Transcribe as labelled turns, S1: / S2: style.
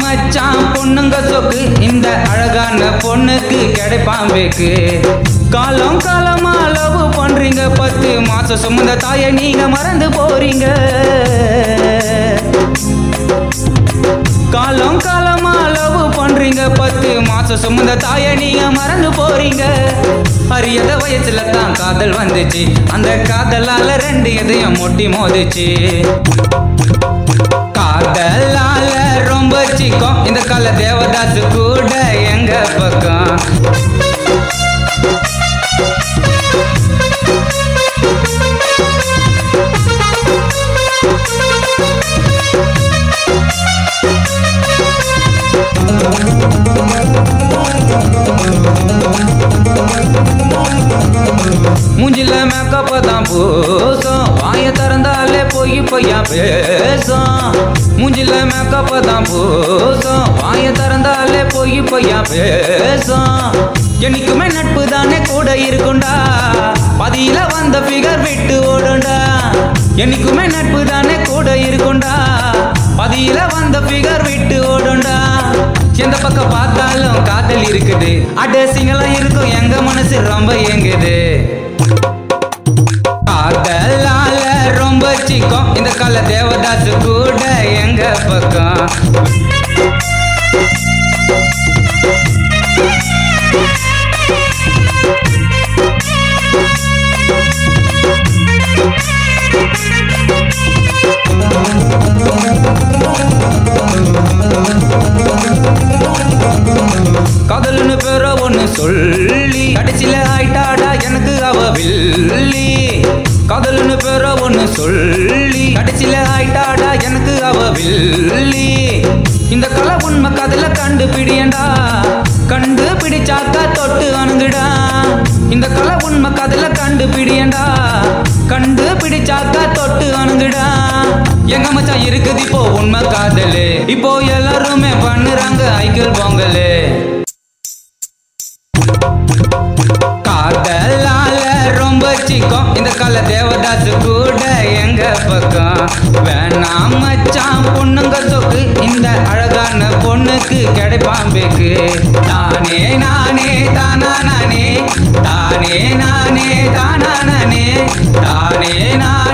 S1: மச்சான் பொண்ணுங்க சொக்கு இந்த அழகான பொண்ணுக்கு கிடைப்பான் பேக்கு காலம் காலமா லவ் பண்றீங்க பத்து மாசம் சுமந்த தாயை நீங்க மறந்து போறீங்க காலம் காலமா லவ் பண்றீங்க பத்து மாசம் சுமந்த தாயை நீங்க மறந்து போறீங்க அறியாத வயசுல தான் காதல் வந்துச்சு அந்த காதலால ரெண்டு இதயம் முட்டி மோதிச்சு காதலால ரொம்ப சிக்கம் இந்த கால தேவதாசு கூட எங்க பக்கம் மூஞ்சில மேக்கப் தான் பூசும் வாய திறந்தாலே போய் பொய்யா பேசும் மூஞ்சில மேக்கப் தான் பூசும் வாய திறந்தாலே போய் பொய்யா பேசும் என்னைக்குமே நட்பு தானே கூட இருக்குண்டா பதியில வந்த பிகர் விட்டு ஓடுண்டா என்னைக்குமே நட்பு தானே கூட இருக்குண்டா பதியில வந்த பிகர் விட்டு ஓடுண்டா எந்த பக்கம் பார்த்தாலும் காதல் இருக்குது அடசிங்கெல்லாம் இருக்கும் எங்க மனசு ரொம்ப ஏங்குது காதலால ரொம்ப சிக்கம் இந்த கால தேவதாசு கூட எங்க பக்கம் காதல்னு பேர ஒண்ணு சொல்லி கடைசியில ஆயிட்டாடா எனக்கு அவ வில்லி காதல்னு பேர ஒண்ணு சொல்லி கடைசியில ஆயிட்டாடா எனக்கு அவ வில்லி இந்த கலை உண்மை காதல கண்டுபிடியண்டா கண்டுபிடிச்சாக்கா தொட்டு அணுகுடா இந்த கலை உண்மை காதல கண்டுபிடியண்டா கண்டுபிடிச்சாக்கா தொட்டு அணுகுடா எங்க மச்சான் இருக்குது இப்போ உண்மை காதலு இப்போ எல்லாருமே பண்ணுறாங்க ஐக்கிள் பொங்கலு காதலால ரொம்ப சிக்கம் இந்த கால தேவதாசு கூட எங்க பக்கம் வேணாம் மச்சான் பொண்ணுங்க சொக்கு இந்த அழகான பொண்ணுக்கு கிடைப்பான் பேக்கு தானே நானே தானா நானே தானே நானே தானா நானே தானே நானே